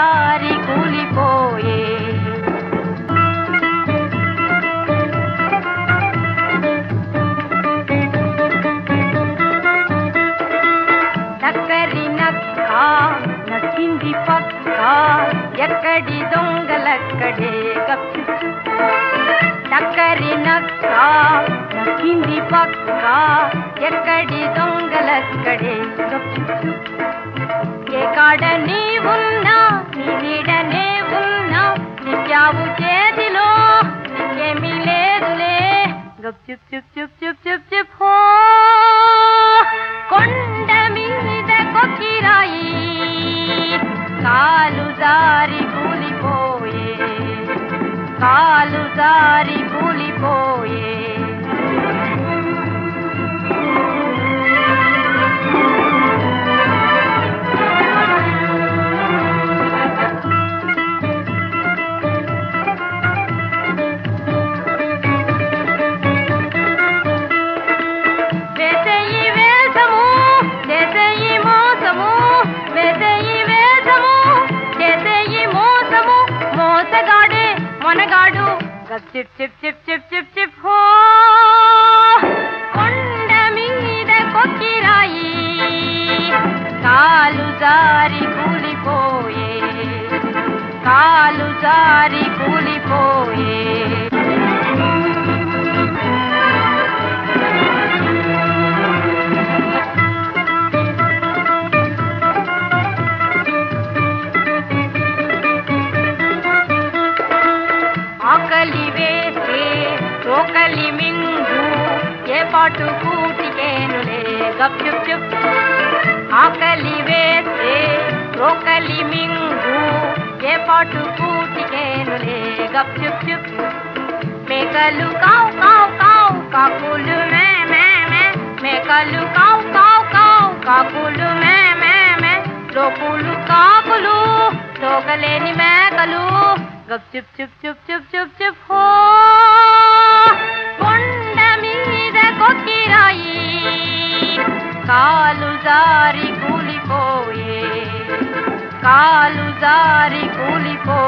జారి కూలిపోయే చక్కరి నక్క నచ్చింది పక్క ఎక్కడి దొంగలక్కడే గప్చు చక్కరి నక్క నచ్చింది పక్క ఎక్కడి దొంగలక్కడే గప్చు ఏ కాడ నీ ఉన్నా నీ నీడనే ఉన్నా నిత్యావు చేతిలో నీకేమీ లేదులే గప్ చుప్ చుప్ చుప్ చుప్ చుప్ చుప్ హో కొండ మీద కొక్కిరాయి కాలు జారి కూలిపోయే కాలు జారి కూలిపోయే వేసేయి వేషము చేసేయి మోసము వేసేయి వేషము చేసేయి మోసము మోసగాడే మనగాడు గప్ చిప్ చిప్ చిప్ చిప్ చిప్ చిప్ హో కొండ మీద కొక్కిరాయి కాలు జారి కూలిపోయే కాలు జారి కూలిపోయే ఆకలి వేస్తే రోకలి మింగు ఏ పాటు కూటికేనులే గప్ చుప్ చుప్ ఆకలి వేస్తే రోకలి మింగు ఏ పాటు కూటికేనులే గప్ చుప్ చుప్ మేకలు కావు కావు కావు కాకులు మే మే మే మేకలు కావు కావు కావు కాకులు మే మే మే లోకులు కాకులు తోకలేని మేకలు గప్ చుప్ చుప్ చుప్ చుప్ చుప్ చుప్ హో కొండ మీద కొక్కిరాయి కాలు జారి కూలిపోయే కాలు జారి కూలిపోయే